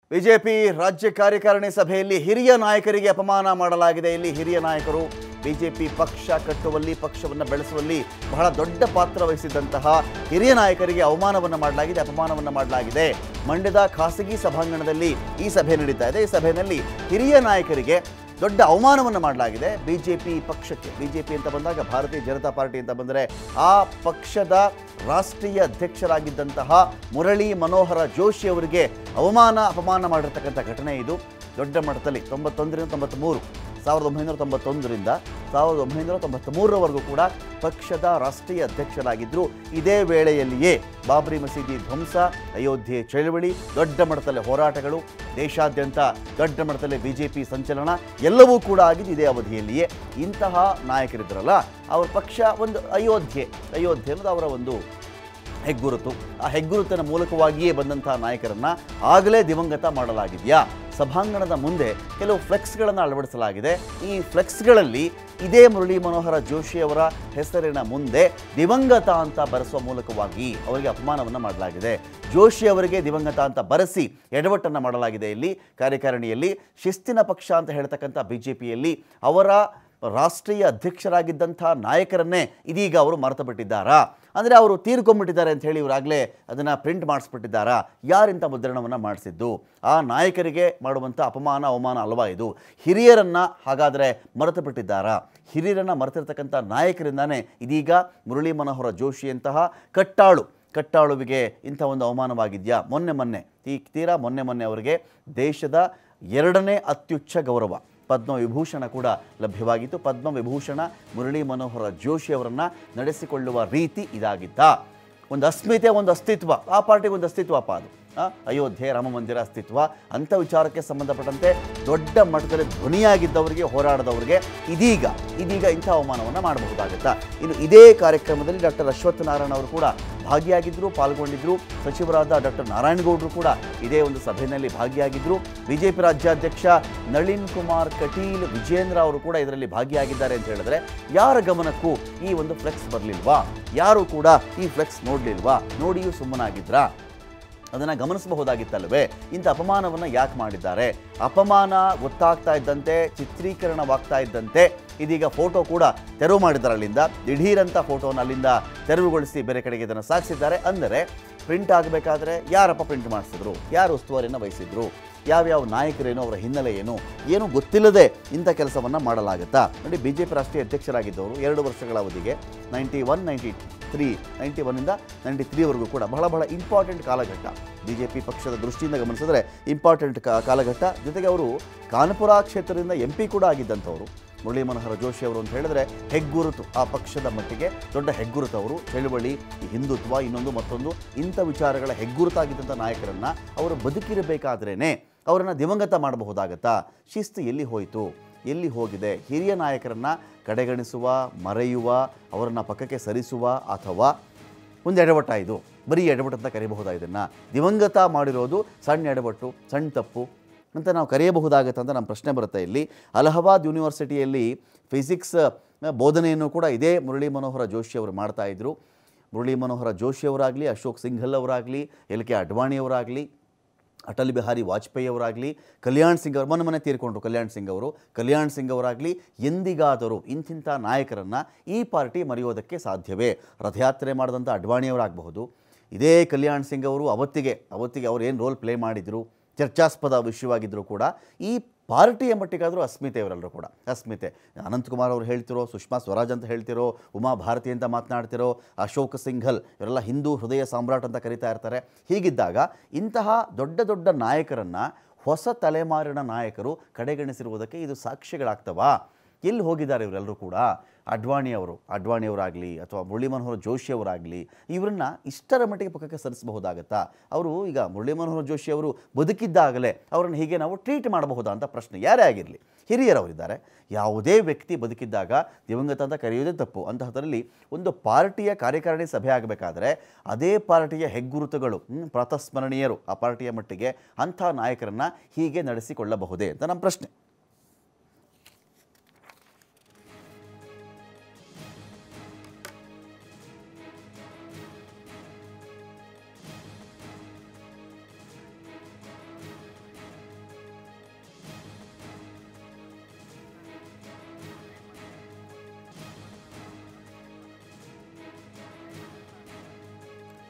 BJP ರಾಜ್ಯ ಕಾರ್ಯಕಾರಿಣಿ ಸಭೆಯಲ್ಲಿ ಹಿರಿಯ ನಾಯಕರಿಗೆ ಅಪಮಾನ ಮಾಡಲಾಗಿದೆ ಇಲ್ಲಿ ಹಿರಿಯ ನಾಯಕರು ಬಿಜೆಪಿ ಪಕ್ಷ ಕಟ್ಟುವಲ್ಲಿ ಪಕ್ಷವನ್ನು ಬೆಳೆಸುವಲ್ಲಿ ಬಹಳ ದೊಡ್ಡ ಪಾತ್ರ ವಹಿಸಿದಂತಹ ಹಿರಿಯ ನಾಯಕರಿಗೆ ಅವಮಾನವನ್ನು ಮಾಡಲಾಗಿದೆ ಅಪಮಾನವನ್ನು ಮಾಡಲಾಗಿದೆ ಮಂಡ್ಯದ ಖಾಸಗಿ ಸಭಾಂಗಣದಲ್ಲಿ ಈ ಸಭೆ ನಡೀತಾ ಇದೆ ಈ ಸಭೆಯಲ್ಲಿ ಹಿರಿಯ ನಾಯಕರಿಗೆ ದೊಡ್ಡ ಅವಮಾನವನ್ನು ಮಾಡಲಾಗಿದೆ ಬಿಜೆಪಿ ಪಕ್ಷಕ್ಕೆ ಬಿಜೆಪಿ ಅಂತ ಬಂದಾಗ ಭಾರತೀಯ ಜನತಾ ಪಾರ್ಟಿ ಅಂತ ಬಂದರೆ ಆ ಪಕ್ಷದ ರಾಷ್ಟ್ರೀಯ ಅಧ್ಯಕ್ಷರಾಗಿದ್ದಂತಹ ಮುರಳಿ ಮನೋಹರ ಜೋಶಿ ಅವರಿಗೆ ಅವಮಾನ ಅಪಮಾನ ಮಾಡಿರ್ತಕ್ಕಂಥ ಘಟನೆ ಇದು ದೊಡ್ಡ ಮಟ್ಟದಲ್ಲಿ ತೊಂಬತ್ತೊಂದರಿಂದ ತೊಂಬತ್ತ್ಮೂರು ಸಾವಿರದ ಒಂಬೈನೂರ ತೊಂಬತ್ತೊಂದರಿಂದ ಸಾವಿರದ ಒಂಬೈನೂರ ತೊಂಬತ್ತ್ಮೂರರವರೆಗೂ ಕೂಡ ಪಕ್ಷದ ರಾಷ್ಟ್ರೀಯ ಅಧ್ಯಕ್ಷರಾಗಿದ್ದರು ಇದೇ ವೇಳೆಯಲ್ಲಿಯೇ ಬಾಬ್ರಿ ಮಸೀದಿ ಧ್ವಂಸ ಅಯೋಧ್ಯೆ ಚಳವಳಿ ದೊಡ್ಡ ಮಟ್ಟದಲ್ಲಿ ಹೋರಾಟಗಳು ದೇಶಾದ್ಯಂತ ದೊಡ್ಡ ಮಟ್ಟದಲ್ಲಿ ಬಿಜೆಪಿ ಸಂಚಲನ ಎಲ್ಲವೂ ಕೂಡ ಆಗಿದ್ದು ಇದೇ ಅವಧಿಯಲ್ಲಿಯೇ ಇಂತಹ ನಾಯಕರಿದ್ರಲ್ಲ ಅವರ ಪಕ್ಷ ಒಂದು ಅಯೋಧ್ಯೆ ಅಯೋಧ್ಯೆ ಅನ್ನೋದು ಅವರ ಒಂದು ಹೆಗ್ಗುರುತು ಆ ಹೆಗ್ಗುರುತಿನ ಮೂಲಕವಾಗಿಯೇ ಬಂದಂತಹ ನಾಯಕರನ್ನ ಆಗಲೇ ದಿವಂಗತ ಮಾಡಲಾಗಿದೆಯಾ ಸಭಾಂಗಣದ ಮುಂದೆ ಕೆಲವು ಫ್ಲೆಕ್ಸ್ಗಳನ್ನು ಅಳವಡಿಸಲಾಗಿದೆ ಈ ಫ್ಲೆಕ್ಸ್ಗಳಲ್ಲಿ ಇದೇ ಮುರಳಿ ಮನೋಹರ ಜೋಶಿ ಅವರ ಹೆಸರಿನ ಮುಂದೆ ದಿವಂಗತ ಅಂತ ಬರೆಸುವ ಮೂಲಕವಾಗಿ ಅವರಿಗೆ ಅಪಮಾನವನ್ನು ಮಾಡಲಾಗಿದೆ ಜೋಶಿ ಅವರಿಗೆ ದಿವಂಗತ ಅಂತ ಬರೆಸಿ ಎಡವಟ್ಟನ್ನು ಮಾಡಲಾಗಿದೆ ಇಲ್ಲಿ ಕಾರ್ಯಕಾರಿಣಿಯಲ್ಲಿ ಶಿಸ್ತಿನ ಪಕ್ಷ ಅಂತ ಹೇಳ್ತಕ್ಕಂಥ ಬಿ ಜೆ ಪಿಯಲ್ಲಿ ಅವರ ರಾಷ್ಟ್ರೀಯ ಅಧ್ಯಕ್ಷರಾಗಿದ್ದಂಥ ನಾಯಕರನ್ನೇ ಇದೀಗ ಅವರು ಮರೆತು ಬಿಟ್ಟಿದ್ದಾರಾ ಅಂದರೆ ಅವರು ತೀರ್ಕೊಂಡ್ಬಿಟ್ಟಿದ್ದಾರೆ ಅಂತ ಹೇಳಿ ಇವರಾಗಲೇ ಅದನ್ನು ಪ್ರಿಂಟ್ ಮಾಡಿಸ್ಬಿಟ್ಟಿದ್ದಾರಾ ಯಾರಿಂಥ ಮುದ್ರಣವನ್ನು ಮಾಡಿಸಿದ್ದು ಆ ನಾಯಕರಿಗೆ ಮಾಡುವಂಥ ಅಪಮಾನ ಅವಮಾನ ಅಲ್ವಾ ಇದು ಹಿರಿಯರನ್ನು ಹಾಗಾದರೆ ಮರೆತು ಬಿಟ್ಟಿದ್ದಾರಾ ಹಿರಿಯರನ್ನು ಮರೆತಿರ್ತಕ್ಕಂಥ ನಾಯಕರಿಂದಾನೇ ಇದೀಗ ಮುರಳಿ ಮನೋಹರ ಜೋಶಿಯಂತಹ ಕಟ್ಟಾಳು ಕಟ್ಟಾಳುವಿಗೆ ಇಂಥ ಒಂದು ಅವಮಾನವಾಗಿದೆಯಾ ಮೊನ್ನೆ ಮೊನ್ನೆ ಈ ತೀರಾ ಮೊನ್ನೆ ಮೊನ್ನೆ ಅವರಿಗೆ ದೇಶದ ಎರಡನೇ ಅತ್ಯುಚ್ಚ ಗೌರವ ಪದ್ಮವಿಭೂಷಣ ಕೂಡ ಲಭ್ಯವಾಗಿತ್ತು ಪದ್ಮವಿಭೂಷಣ ಮುರಳಿ ಮನೋಹರ ಜೋಶಿ ಅವರನ್ನು ನಡೆಸಿಕೊಳ್ಳುವ ರೀತಿ ಇದಾಗಿದ್ದ ಒಂದು ಅಸ್ಮಿತೆ ಒಂದು ಅಸ್ತಿತ್ವ ಆ ಪಾರ್ಟಿಗೆ ಒಂದು ಅಸ್ತಿತ್ವಪ್ಪ ಅದು ಆ, ಅಯೋಧ್ಯೆ ರಾಮ ಮಂದಿರ ಅಸ್ತಿತ್ವ ಅಂಥ ವಿಚಾರಕ್ಕೆ ಸಂಬಂಧಪಟ್ಟಂತೆ ದೊಡ್ಡ ಮಟ್ಟದಲ್ಲಿ ಧ್ವನಿಯಾಗಿದ್ದವರಿಗೆ ಹೋರಾಡದವರಿಗೆ ಇದೀಗ ಇದೀಗ ಇಂಥ ಅವಮಾನವನ್ನು ಮಾಡಬಹುದಾಗುತ್ತಾ ಇನ್ನು ಇದೇ ಕಾರ್ಯಕ್ರಮದಲ್ಲಿ ಡಾಕ್ಟರ್ ಅಶ್ವತ್ಥ ನಾರಾಯಣ ಅವರು ಕೂಡ ಭಾಗಿಯಾಗಿದ್ದರು ಪಾಲ್ಗೊಂಡಿದ್ದರು ಸಚಿವರಾದ ಡಾಕ್ಟರ್ ನಾರಾಯಣಗೌಡರು ಕೂಡ ಇದೇ ಒಂದು ಸಭೆಯಲ್ಲಿ ಭಾಗಿಯಾಗಿದ್ದರು ಬಿಜೆಪಿ ರಾಜ್ಯಾಧ್ಯಕ್ಷ ನಳಿನ್ ಕುಮಾರ್ ಕಟೀಲ್ ವಿಜೇಂದ್ರ ಅವರು ಕೂಡ ಇದರಲ್ಲಿ ಭಾಗಿಯಾಗಿದ್ದಾರೆ ಅಂತ ಹೇಳಿದ್ರೆ ಯಾರ ಗಮನಕ್ಕೂ ಈ ಒಂದು ಫ್ಲೆಕ್ಸ್ ಬರಲಿಲ್ವಾ ಯಾರು ಕೂಡ ಈ ಫ್ಲೆಕ್ಸ್ ನೋಡಲಿಲ್ವಾ ನೋಡಿಯೂ ಸುಮ್ಮನಾಗಿದ್ರಾ ಅದನ್ನು ಗಮನಿಸಬಹುದಾಗಿತ್ತಲ್ವೇ ಇಂಥ ಅಪಮಾನವನ್ನು ಯಾಕೆ ಮಾಡಿದ್ದಾರೆ ಅಪಮಾನ ಗೊತ್ತಾಗ್ತಾ ಇದ್ದಂತೆ ಚಿತ್ರೀಕರಣವಾಗ್ತಾ ಇದ್ದಂತೆ ಇದೀಗ ಫೋಟೋ ಕೂಡ ತೆರವು ಮಾಡಿದ್ದಾರೆ ಅಲ್ಲಿಂದ ದಿಢೀರಂತ ಫೋಟೋನ ಅಲ್ಲಿಂದ ತೆರವುಗೊಳಿಸಿ ಬೇರೆ ಕಡೆಗೆ ಇದನ್ನು ಸಾಗಿಸಿದ್ದಾರೆ ಅಂದರೆ ಪ್ರಿಂಟ್ ಆಗಬೇಕಾದ್ರೆ ಯಾರಪ್ಪ ಪ್ರಿಂಟ್ ಮಾಡಿಸಿದ್ರು ಯಾರು ಉಸ್ತುವಾರಿಯನ್ನು ವಹಿಸಿದ್ರು ಯಾವ್ಯಾವ ನಾಯಕರೇನು ಅವರ ಹಿನ್ನೆಲೆ ಏನು ಏನು ಗೊತ್ತಿಲ್ಲದೆ ಇಂಥ ಕೆಲಸವನ್ನು ಮಾಡಲಾಗುತ್ತಾ ನೋಡಿ ಬಿ ಜೆ ಪಿ ರಾಷ್ಟ್ರೀಯ ಅಧ್ಯಕ್ಷರಾಗಿದ್ದವರು ಎರಡು ವರ್ಷಗಳ ಅವಧಿಗೆ ninety one ninety three ninety ಒನ್ನಿಂದ ನೈಂಟಿ ತ್ರೀವರೆಗೂ ಕೂಡ ಬಹಳ ಬಹಳ ಇಂಪಾರ್ಟೆಂಟ್ ಕಾಲಘಟ್ಟ ಬಿ ಜೆ ಪಿ ಪಕ್ಷದ ದೃಷ್ಟಿಯಿಂದ ಗಮನಿಸಿದ್ರೆ ಇಂಪಾರ್ಟೆಂಟ್ ಕಾಲಘಟ್ಟ ಜೊತೆಗೆ ಅವರು ಕಾನಪುರ ಕ್ಷೇತ್ರದಿಂದ ಎಂ ಪಿ ಕೂಡ ಆಗಿದ್ದಂಥವರು ಮುರಳಿ ಮನೋಹರ ಜೋಶಿ ಅವರು ಅಂತ ಹೇಳಿದ್ರೆ ಹೆಗ್ಗುರುತು ಆ ಪಕ್ಷದ ಮಟ್ಟಿಗೆ ದೊಡ್ಡ ಹೆಗ್ಗುರುತು ಅವರು ಚಳುವಳಿ ಈ ಹಿಂದುತ್ವ ಇನ್ನೊಂದು ಮತ್ತೊಂದು ಇಂಥ ವಿಚಾರಗಳ ಹೆಗ್ಗುರುತಾಗಿದ್ದಂಥ ನಾಯಕರನ್ನು ಅವರು ಬದುಕಿರಬೇಕಾದ್ರೇ ಅವರನ್ನು ದಿವಂಗತ ಮಾಡಬಹುದಾಗತ್ತಾ ಶಿಸ್ತು ಎಲ್ಲಿ ಹೋಯಿತು ಎಲ್ಲಿ ಹೋಗಿದೆ ಹಿರಿಯ ನಾಯಕರನ್ನು ಕಡೆಗಣಿಸುವ ಮರೆಯುವ ಅವರನ್ನು ಪಕ್ಕಕ್ಕೆ ಸರಿಸುವ ಅಥವಾ ಒಂದು ಎಡವಟ್ಟ ಇದು ಬರೀ ಎಡವಟ್ಟು ಅಂತ ಕರೆಯಬಹುದಾ ಇದನ್ನು ದಿವಂಗತ ಮಾಡಿರೋದು ಸಣ್ಣ ಎಡವಟ್ಟು ಸಣ್ಣ ತಪ್ಪು ಅಂತ ನಾವು ಕರೆಯಬಹುದಾಗತ್ತೆ ಅಂತ ನಮ್ಮ ಪ್ರಶ್ನೆ ಬರುತ್ತೆ ಇಲ್ಲಿ ಅಲಹಾಬಾದ್ ಯೂನಿವರ್ಸಿಟಿಯಲ್ಲಿ ಫಿಸಿಕ್ಸ್ ಬೋಧನೆಯನ್ನು ಕೂಡ ಇದೇ ಮುರಳಿ ಮನೋಹರ ಜೋಶಿ ಅವರು ಮಾಡ್ತಾ ಇದ್ರು ಮುರಳಿ ಮನೋಹರ ಜೋಶಿ ಅವರಾಗಲಿ ಅಶೋಕ್ ಸಿಂಘಲ್ ಅವರಾಗಲಿ ಎಲ್ ಕೆ ಅಡ್ವಾಣಿಯವರಾಗಲಿ ಅಟಲ್ ಬಿಹಾರಿ ವಾಜಪೇಯಿ ಅವರಾಗಲಿ ಕಲ್ಯಾಣ್ ಸಿಂಗ್ ಅವರು ಮೊನ್ನೆ ಮೊನ್ನೆ ತೀರ್ಕೊಂಡ್ರು ಕಲ್ಯಾಣ್ ಸಿಂಗ್ ಅವರು ಕಲ್ಯಾಣ್ ಸಿಂಗ್ ಅವರಾಗಲಿ ಎಂದಿಗಾದರೂ ಇಂತಿಂಥ ನಾಯಕರನ್ನು ಈ ಪಾರ್ಟಿ ಮರೆಯೋದಕ್ಕೆ ಸಾಧ್ಯವೇ ರಥಯಾತ್ರೆ ಮಾಡಿದಂಥ ಅಡ್ವಾಣಿಯವರಾಗಬಹುದು ಇದೇ ಕಲ್ಯಾಣ್ ಸಿಂಗ್ ಅವರು ಅವತ್ತಿಗೆ ಅವತ್ತಿಗೆ ಅವ್ರು ಏನು ರೋಲ್ ಪ್ಲೇ ಮಾಡಿದರು ಚರ್ಚಾಸ್ಪದ ವಿಷಯವಾಗಿದ್ದರೂ ಕೂಡ ಈ ಪಾರ್ಟಿಯ ಮಟ್ಟಿಗಾದರೂ ಅಸ್ಮಿತೆ ಇವರೆಲ್ಲರೂ ಕೂಡ ಅಸ್ಮಿತೆ ಅನಂತಕುಮಾರ್ ಅವರು ಹೇಳ್ತಿರೋ ಸುಷ್ಮಾ ಸ್ವರಾಜ್ ಅಂತ ಹೇಳ್ತಿರೋ ಉಮಾ ಭಾರತಿ ಅಂತ ಮಾತನಾಡ್ತಿರೋ ಅಶೋಕ್ ಸಿಂಘಲ್ ಇವರೆಲ್ಲ ಹಿಂದೂ ಹೃದಯ ಸಾಮ್ರಾಟ್ ಅಂತ ಕರಿತಾ ಇರ್ತಾರೆ ಹೀಗಿದ್ದಾಗ ಇಂತಹ ದೊಡ್ಡ ದೊಡ್ಡ ನಾಯಕರನ್ನು ಹೊಸ ತಲೆಮಾರಿನ ನಾಯಕರು ಕಡೆಗಣಿಸಿರುವುದಕ್ಕೆ ಇದು ಸಾಕ್ಷ್ಯಗಳಾಗ್ತವಾ ಎಲ್ಲಿ ಹೋಗಿದ್ದಾರೆ ಇವರೆಲ್ಲರೂ ಕೂಡ ಅಡ್ವಾಣಿ ಅವರು ಅಡ್ವಾಣಿಯವರಾಗಲಿ ಅಥವಾ ಮುರಳಿ ಮನೋಹರ್ ಜೋಶಿ ಅವರಾಗಲಿ ಇವರನ್ನ ಇಷ್ಟರ ಮಟ್ಟಿಗೆ ಪಕ್ಕಕ್ಕೆ ಸರಿಸಬಹುದಾಗತ್ತಾ ಅವರು ಈಗ ಮುರಳಿ ಮನೋಹರ್ ಜೋಶಿ ಅವರು ಬದುಕಿದ್ದಾಗಲೇ ಅವರನ್ನು ಹೀಗೆ ನಾವು ಟ್ರೀಟ್ ಮಾಡಬಹುದಾ ಅಂತ ಪ್ರಶ್ನೆ ಯಾರೇ ಆಗಿರಲಿ ಹಿರಿಯರವರಿದ್ದಾರೆ ಯಾವುದೇ ವ್ಯಕ್ತಿ ಬದುಕಿದ್ದಾಗ ದಿವಂಗತ ಅಂತ ಕರೆಯೋದೇ ತಪ್ಪು ಅಂತಹದರಲ್ಲಿ ಒಂದು ಪಾರ್ಟಿಯ ಕಾರ್ಯಕಾರಿಣಿ ಸಭೆ ಆಗಬೇಕಾದ್ರೆ ಅದೇ ಪಾರ್ಟಿಯ ಹೆಗ್ಗುರುತುಗಳು ಹ್ಮ್, ಪ್ರಾತಸ್ಮರಣೀಯರು ಆ ಪಾರ್ಟಿಯ ಮಟ್ಟಿಗೆ ಅಂಥ ನಾಯಕರನ್ನು ಹೀಗೆ ನಡೆಸಿಕೊಳ್ಳಬಹುದೇ ಅಂತ ನಮ್ಮ ಪ್ರಶ್ನೆ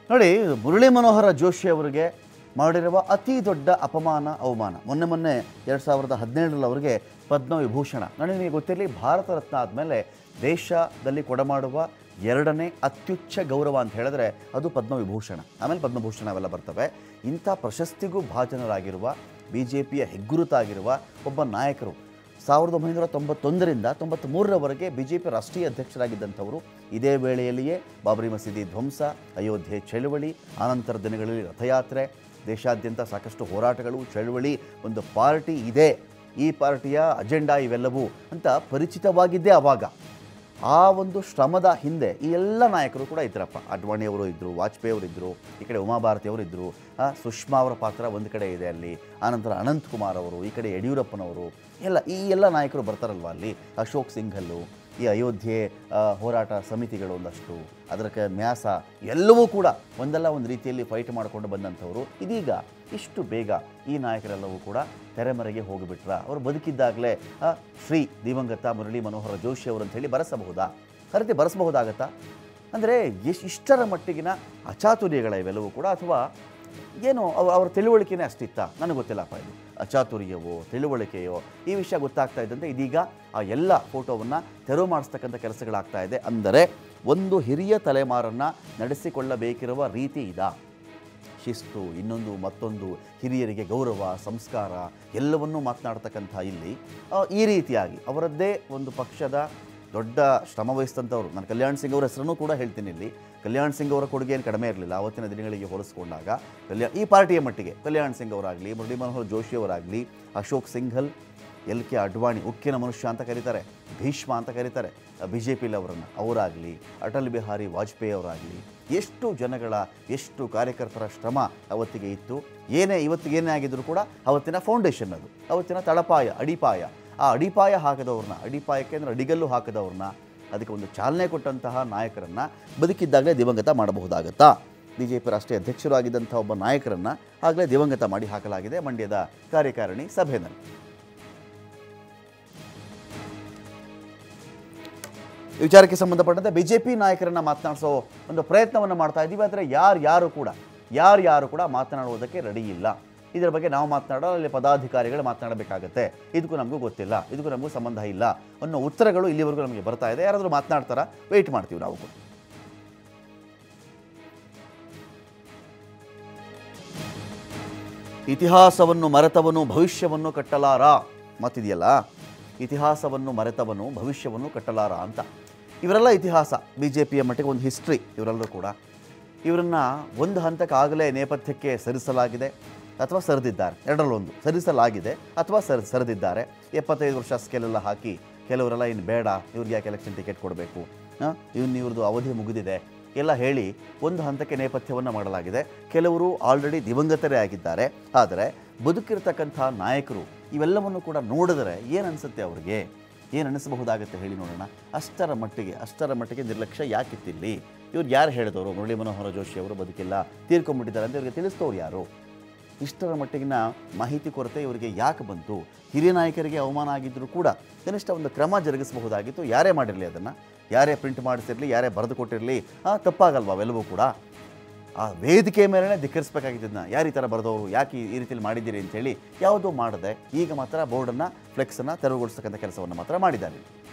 ನೋಡಿ ಮುರಳಿ ಮನೋಹರ ಜೋಶಿ ಅವರಿಗೆ ಮಾಡಿರುವ ಅತಿ ದೊಡ್ಡ ಅಪಮಾನ ಅವಮಾನ ಮೊನ್ನೆ ಮೊನ್ನೆ ಎರಡು ಸಾವಿರದ ಹದಿನೇಳರಲ್ಲಿ ಅವರಿಗೆ ಪದ್ಮವಿಭೂಷಣ ನನಗೆ ಗೊತ್ತಿರಲಿ ಭಾರತ ರತ್ನ ಆದಮೇಲೆ ದೇಶದಲ್ಲಿ ಕೊಡಮಾಡುವ ಎರಡನೇ ಅತ್ಯುಚ್ಚ ಗೌರವ ಅಂತ ಹೇಳಿದ್ರೆ ಅದು ಪದ್ಮವಿಭೂಷಣ ಆಮೇಲೆ ಪದ್ಮಭೂಷಣ ಅವೆಲ್ಲ ಬರ್ತವೆ ಇಂಥ ಪ್ರಶಸ್ತಿಗೂ ಭಾಜನರಾಗಿರುವ ಬಿ ಜೆ ಪಿಯ ಹೆಗ್ಗುರುತಾಗಿರುವ ಒಬ್ಬ ನಾಯಕರು ಸಾವಿರದ ಒಂಬೈನೂರ ತೊಂಬತ್ತೊಂದರಿಂದ ತೊಂಬತ್ತ್ಮೂರರವರೆಗೆ ಬಿ ಜೆ ಪಿ ರಾಷ್ಟ್ರೀಯ ಅಧ್ಯಕ್ಷರಾಗಿದ್ದಂಥವರು ಇದೇ ವೇಳೆಯಲ್ಲಿಯೇ ಬಾಬರಿ ಮಸೀದಿ ಧ್ವಂಸ ಅಯೋಧ್ಯೆ ಚಳುವಳಿ ಆನಂತರ ದಿನಗಳಲ್ಲಿ ರಥಯಾತ್ರೆ ದೇಶಾದ್ಯಂತ ಸಾಕಷ್ಟು ಹೋರಾಟಗಳು ಚಳುವಳಿ ಒಂದು ಪಾರ್ಟಿ ಇದೆ ಈ ಪಾರ್ಟಿಯ ಅಜೆಂಡಾ ಇವೆಲ್ಲವೂ ಅಂತ ಪರಿಚಿತವಾಗಿದ್ದೇ ಆವಾಗ ಆ ಒಂದು ಶ್ರಮದ ಹಿಂದೆ ಈ ಎಲ್ಲ ನಾಯಕರು ಕೂಡ ಇದ್ರಪ್ಪ ಅಡ್ವಾಣಿಯವರು ಇದ್ದರು ವಾಜಪೇಯಿ ಅವರು ಇದ್ದರು ಈ ಕಡೆ ಉಮಾಭಾರತಿ ಅವರು ಇದ್ದರು ಸುಷ್ಮಾ ಅವರ ಪಾತ್ರ ಒಂದು ಕಡೆ ಇದೆ ಅಲ್ಲಿ ಆನಂತರ ಅನಂತ್ ಕುಮಾರ್ ಅವರು ಈ ಕಡೆ ಯಡಿಯೂರಪ್ಪನವರು ಎಲ್ಲ ಈ ಎಲ್ಲ ನಾಯಕರು ಬರ್ತಾರಲ್ವ ಅಲ್ಲಿ ಅಶೋಕ್ ಸಿಂಘಲ್ಲು ಈ ಅಯೋಧ್ಯೆ ಆ, ಹೋರಾಟ ಸಮಿತಿಗಳು ಒಂದಷ್ಟು ಅದರ ಕ ನ್ಯಾಸ ಎಲ್ಲವೂ ಕೂಡ ಒಂದಲ್ಲ ಒಂದು ರೀತಿಯಲ್ಲಿ ಫೈಟ್ ಮಾಡಿಕೊಂಡು ಬಂದಂಥವರು ಇದೀಗ ಇಷ್ಟು ಬೇಗ ಈ ನಾಯಕರೆಲ್ಲವೂ ಕೂಡ ತೆರೆಮರೆಗೆ ಹೋಗಿಬಿಟ್ರ ಅವರು ಬದುಕಿದ್ದಾಗಲೇ ಆ, ಶ್ರೀ ದಿವಂಗತ ಮುರಳಿ ಮನೋಹರ ಜೋಶಿ ಅವರು ಅಂತ ಹೇಳಿ ಬರೆಸಬಹುದಾ ಕರೆತಿ ಬರೆಸಬಹುದಾಗತ್ತಾ ಅಂದರೆ ಎಷ್ಟು ಇಷ್ಟರ ಮಟ್ಟಿಗಿನ ಅಚಾತುರ್ಯಗಳ ಇವೆಲ್ಲವೂ ಕೂಡ ಅಥವಾ ಏನು ಅವ ಅವರ ತಿಳುವಳಿಕೆನೇ ಅಷ್ಟಿತ್ತ ನನಗೆ ಗೊತ್ತಿಲ್ಲಪ್ಪ ಇದು ಅಚಾತುರ್ಯವೋ ತಿಳುವಳಿಕೆಯೋ ಈ ವಿಷಯ ಗೊತ್ತಾಗ್ತಾ ಇದ್ದಂತೆ ಇದೀಗ ಆ ಎಲ್ಲ ಫೋಟೋವನ್ನು ತೆರವು ಮಾಡಿಸ್ತಕ್ಕಂಥ ಕೆಲಸಗಳಾಗ್ತಾ ಇದೆ ಅಂದರೆ ಒಂದು ಹಿರಿಯ ತಲೆಮಾರನ್ನು ನಡೆಸಿಕೊಳ್ಳಬೇಕಿರುವ ರೀತಿ ಇದಾ ಶಿಸ್ತು ಇನ್ನೊಂದು ಮತ್ತೊಂದು ಹಿರಿಯರಿಗೆ ಗೌರವ ಸಂಸ್ಕಾರ ಎಲ್ಲವನ್ನೂ ಮಾತನಾಡ್ತಕ್ಕಂಥ ಇಲ್ಲಿ ಆ, ಈ ರೀತಿಯಾಗಿ ಅವರದ್ದೇ ಒಂದು ಪಕ್ಷದ ದೊಡ್ಡ ಶ್ರಮ ವಹಿಸಿದಂಥವ್ರು ನಾನು ಕಲ್ಯಾಣ್ ಸಿಂಗ್ ಅವರ ಹೆಸರನ್ನು ಕೂಡ ಹೇಳ್ತೀನಿ ಇಲ್ಲಿ ಕಲ್ಯಾಣ್ ಸಿಂಗ್ ಅವರ ಕೊಡುಗೆ ಏನು ಕಡಿಮೆ ಇರಲಿಲ್ಲ ಅವತ್ತಿನ ದಿನಗಳಿಗೆ ಹೋಲಿಸ್ಕೊಂಡಾಗ ಕಲ್ಯಾಣ್ ಈ ಪಾರ್ಟಿಯ ಮಟ್ಟಿಗೆ ಕಲ್ಯಾಣ್ ಸಿಂಗ್ ಅವರಾಗಲಿ ಮುರಳಿ ಮನೋಹರ್ ಜೋಶಿ ಅವರಾಗಲಿ ಅಶೋಕ್ ಸಿಂಘಲ್ ಎಲ್ ಕೆ ಅಡ್ವಾಣಿ ಉಕ್ಕಿನ ಮನುಷ್ಯ ಅಂತ ಕರೀತಾರೆ ಭೀಷ್ಮ ಅಂತ ಕರೀತಾರೆ ಬಿ ಜೆ ಪಿಲಿ ಅವರನ್ನು ಅವರಾಗಲಿ ಅಟಲ್ ಬಿಹಾರಿ ವಾಜಪೇಯಿ ಅವರಾಗಲಿ ಎಷ್ಟು ಜನಗಳ ಎಷ್ಟು ಕಾರ್ಯಕರ್ತರ ಶ್ರಮ ಅವತ್ತಿಗೆ ಇತ್ತು ಏನೇ ಇವತ್ತಿಗೆ ಏನೇ ಆಗಿದ್ರು ಕೂಡ ಅವತ್ತಿನ ಫೌಂಡೇಶನ್ ಅದು ಅವತ್ತಿನ ತಳಪಾಯ ಅಡಿಪಾಯ ಆ ಅಡಿಪಾಯ ಹಾಕದವ್ರನ್ನ ಅಡಿಪಾಯಕ್ಕೆ ಅಂದರೆ ಅಡಿಗಲ್ಲು ಹಾಕದವ್ರನ್ನ ಅದಕ್ಕೆ ಒಂದು ಚಾಲನೆ ಕೊಟ್ಟಂತಹ ನಾಯಕರನ್ನು ಬದುಕಿದ್ದಾಗಲೇ ದಿವಂಗತ ಮಾಡಬಹುದಾಗತ್ತಾ ಬಿ ಜೆ ಪಿ ರಾಷ್ಟ್ರೀಯ ಅಧ್ಯಕ್ಷರು ಆಗಿದ್ದಂಥ ಒಬ್ಬ ನಾಯಕರನ್ನು ಆಗಲೇ ದಿವಂಗತ ಮಾಡಿ ಹಾಕಲಾಗಿದೆ ಮಂಡ್ಯದ ಕಾರ್ಯಕಾರಿಣಿ ಸಭೆಯಲ್ಲಿ ಈ ವಿಚಾರಕ್ಕೆ ಸಂಬಂಧಪಟ್ಟಂತೆ ಬಿ ಜೆ ಪಿ ನಾಯಕರನ್ನು ಮಾತನಾಡಿಸೋ ಒಂದು ಪ್ರಯತ್ನವನ್ನು ಮಾಡ್ತಾ ಇದ್ದೀವಿ ಆದರೆ ಯಾರು ಯಾರು ಕೂಡ ಯಾರು ಯಾರು ಕೂಡ ಮಾತನಾಡುವುದಕ್ಕೆ ರೆಡಿ ಇಲ್ಲ ಇದರ ಬಗ್ಗೆ ನಾವು ಮಾತನಾಡೋ ಅಲ್ಲಿ ಪದಾಧಿಕಾರಿಗಳು ಮಾತನಾಡಬೇಕಾಗತ್ತೆ ಇದಕ್ಕೂ ನಮಗೂ ಗೊತ್ತಿಲ್ಲ ಇದಕ್ಕೂ ನಮಗೂ ಸಂಬಂಧ ಇಲ್ಲ ಅನ್ನೋ ಉತ್ತರಗಳು ಇಲ್ಲಿವರೆಗೂ ನಮಗೆ ಬರ್ತಾ ಇದೆ ಯಾರಾದರೂ ಮಾತನಾಡ್ತಾರಾ ವೆಯ್ಟ್ ಮಾಡ್ತೀವಿ ನಾವು ಕೂಡ ಇತಿಹಾಸವನ್ನು ಮರೆತವನು ಭವಿಷ್ಯವನ್ನು ಕಟ್ಟಲಾರ ಮತ್ತಿದೆಯಲ್ಲ ಇತಿಹಾಸವನ್ನು ಮರೆತವನು ಭವಿಷ್ಯವನ್ನು ಕಟ್ಟಲಾರ ಅಂತ ಇವರೆಲ್ಲ ಇತಿಹಾಸ ಬಿ ಜೆ ಪಿಯ ಮಟ್ಟಿಗೆ ಒಂದು ಹಿಸ್ಟ್ರಿ ಇವರೆಲ್ಲರೂ ಕೂಡ ಇವರನ್ನು ಒಂದು ಹಂತಕ್ಕಾಗಲೇ ನೇಪಥ್ಯಕ್ಕೆ ಸರಿಸಲಾಗಿದೆ ಅಥವಾ ಸರಿದಿದ್ದಾರೆ ಎರಡರಲ್ಲೊಂದು ಸರಿಸಲಾಗಿದೆ ಅಥವಾ ಸರ್ ಸರಿದಿದ್ದಾರೆ ಎಪ್ಪತ್ತೈದು ವರ್ಷ ಸ್ಕೇಲೆಲ್ಲ ಹಾಕಿ ಕೆಲವರೆಲ್ಲ ಇನ್ನು ಬೇಡ ಇವ್ರಿಗೆ ಯಾಕೆ ಎಲೆಕ್ಷನ್ ಟಿಕೆಟ್ ಕೊಡಬೇಕು ಇವ್ನು ಇವ್ರದ್ದು ಅವಧಿ ಮುಗಿದಿದೆ ಎಲ್ಲ ಹೇಳಿ ಒಂದು ಹಂತಕ್ಕೆ ನೇಪಥ್ಯವನ್ನು ಮಾಡಲಾಗಿದೆ ಕೆಲವರು ಆಲ್ರೆಡಿ ದಿವಂಗತರೇ ಆಗಿದ್ದಾರೆ ಆದರೆ ಬದುಕಿರ್ತಕ್ಕಂಥ ನಾಯಕರು ಇವೆಲ್ಲವನ್ನು ಕೂಡ ನೋಡಿದರೆ ಏನು ಅನಿಸುತ್ತೆ ಅವ್ರಿಗೆ ಏನು ಅನಿಸಬಹುದಾಗುತ್ತೆ ಹೇಳಿ ನೋಡೋಣ ಅಷ್ಟರ ಮಟ್ಟಿಗೆ ಅಷ್ಟರ ಮಟ್ಟಿಗೆ ನಿರ್ಲಕ್ಷ್ಯ ಯಾಕಿತ್ತಿಲ್ಲಿ ಇವ್ರು ಯಾರು ಹೇಳಿದವರು ಮುರಳಿ ಮನೋಹರ ಜೋಶಿ ಅವರು ಬದುಕಿಲ್ಲ ತೀರ್ಕೊಂಡ್ಬಿಟ್ಟಿದ್ದಾರೆ ಅಂತ ಇವ್ರಿಗೆ ತಿಳಿಸ್ತವ್ರು ಯಾರು ಇಷ್ಟರ ಮಟ್ಟಿಗಿನ ಮಾಹಿತಿ ಕೊರತೆ ಇವರಿಗೆ ಯಾಕೆ ಬಂತು ಹಿರಿಯ ನಾಯಕರಿಗೆ ಅವಮಾನ ಆಗಿದ್ದರೂ ಕೂಡ ಕನಿಷ್ಠ ಒಂದು ಕ್ರಮ ಜರುಗಿಸಬಹುದಾಗಿತ್ತು ಯಾರೇ ಮಾಡಿರಲಿ ಅದನ್ನು ಯಾರೇ ಪ್ರಿಂಟ್ ಮಾಡಿಸಿರಲಿ ಯಾರೇ ಬರೆದು ಕೊಟ್ಟಿರಲಿ ಆ ತಪ್ಪಾಗಲ್ವಾ ಅವೆಲ್ಲವೂ ಕೂಡ ಆ ವೇದಿಕೆ ಮೇಲೇ ಧಿಕ್ಕರಿಸ್ಬೇಕಾಗಿದ್ದನ್ನ ಯಾರು ಈ ಥರ ಬರೆದವರು ಯಾಕೆ ಈ- ಈ ರೀತಿಯಲ್ಲಿ ಮಾಡಿದ್ದೀರಿ ಅಂತೇಳಿ ಯಾವುದೂ ಮಾಡದೆ ಈಗ ಮಾತ್ರ ಬೋರ್ಡನ್ನು ಫ್ಲೆಕ್ಸನ್ನು ತೆರವುಗೊಳಿಸ್ತಕ್ಕಂಥ ಕೆಲಸವನ್ನು ಮಾತ್ರ ಮಾಡಿದ್ದಾರೆ